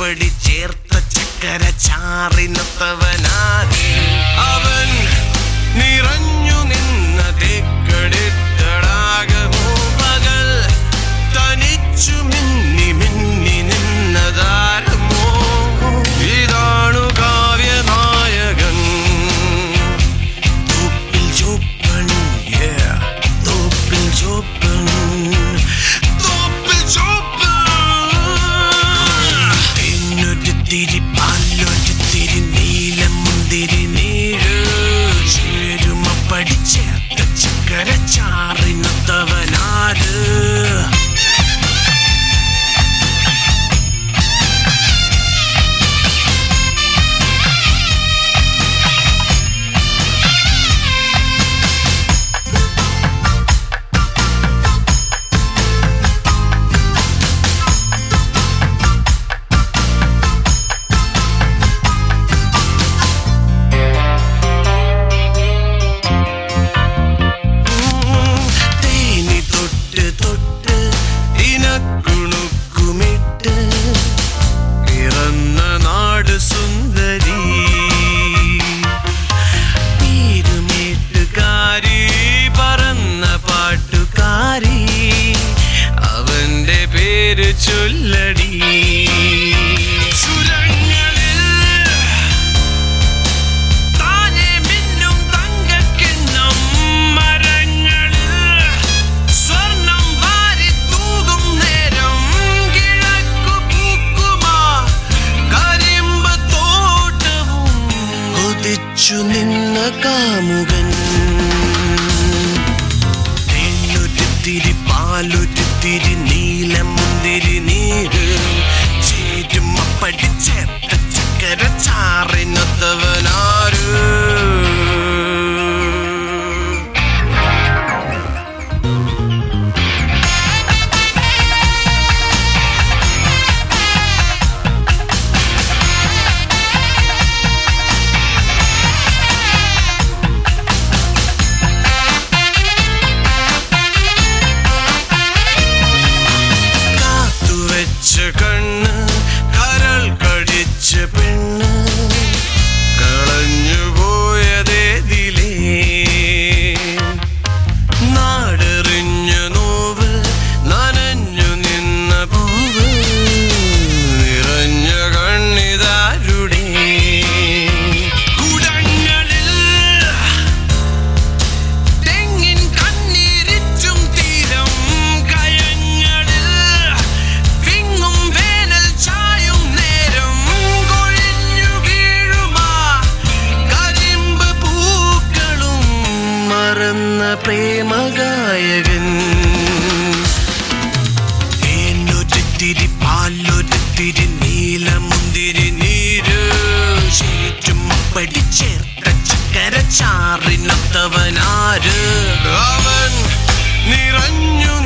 ചേറ്റുമപ്പടി ചേർത്ത ചക്കര ചാറിനത്തവനാണ് അവൻ നിറഞ്ഞു നിന്ന തേക്കടിത്തടാകമോ പകൽ തനിച്ചു മിന്നി മിന്നി നിന്നതാരമോ ഇതാണു കാവ്യനായകൻ തോപ്പിൽ ചോപ്പൻ yeah. തോപ്പിൽ ചോപ്പൻ തോപ്പിൽ ചോപ്പൻ തേനൊരു തിരി പാലൊരു തിരി നീലം മുന്തിരി നീര് ചേരുമ പഠിച്ചേർത്ത ചക്കര ചാറിനത്തവനാര് തേനി തൊട്ട് തൊട്ട് ഇനക്കുണുക്കുമിട്ട് പിറന്ന നാട് സുന്ദരി പീരുമേട്ടുകാരി പറന്ന പാട്ടുകാരി അവന്റെ പേര് ചൊല്ലടി ചുരങ്ങളിൽ താനെ മിന്നും തങ്കക്കിണ്ണം മരങ്ങളിൽ സ്വർണം വാരി തൂകും നേരം കിഴക്കു പൂക്കുമാ കരിമ്പ് തോട്ടവും കൊതിച്ചു നിന്ന കാമുകൻ തേനൊരുത്തിരി പാലൊരുത്തിരി നീലം മുന്തിരി നീര് ചേരും പഠിച്ചേർത്ത ചക്കര ചാറിനത്തവനാര് കാത്തുവെച്ച കണ്ണ് കരൾ കടിച്ച പെണ്ണ് കളഞ്ഞു പോയതേതിലേ നാടെറിഞ്ഞ നോവ് നനഞ്ഞു നിന്ന പൂവ് നിറഞ്ഞ കണ്ണിതാരുടെ കുടങ്ങളിൽ തെങ്ങിൻ കണ്ണീരിറ്റും തീരം കയങ്ങളിൽ വിങ്ങും വേനൽ ചായും നേരം കൊഴിഞ്ഞു വീഴുമാ കരിമ്പ് പൂക്കളും മറന്ന പ്രേമഗായകൻ തേനൊരുത്തിരി പാലൊരുത്തിരി നീലമുന്തിരി നീര് ചേറ്റും പഠിച്ചേർത്ത ചക്കര ചാറിനത്തവനാര് അവൻ നിറഞ്ഞു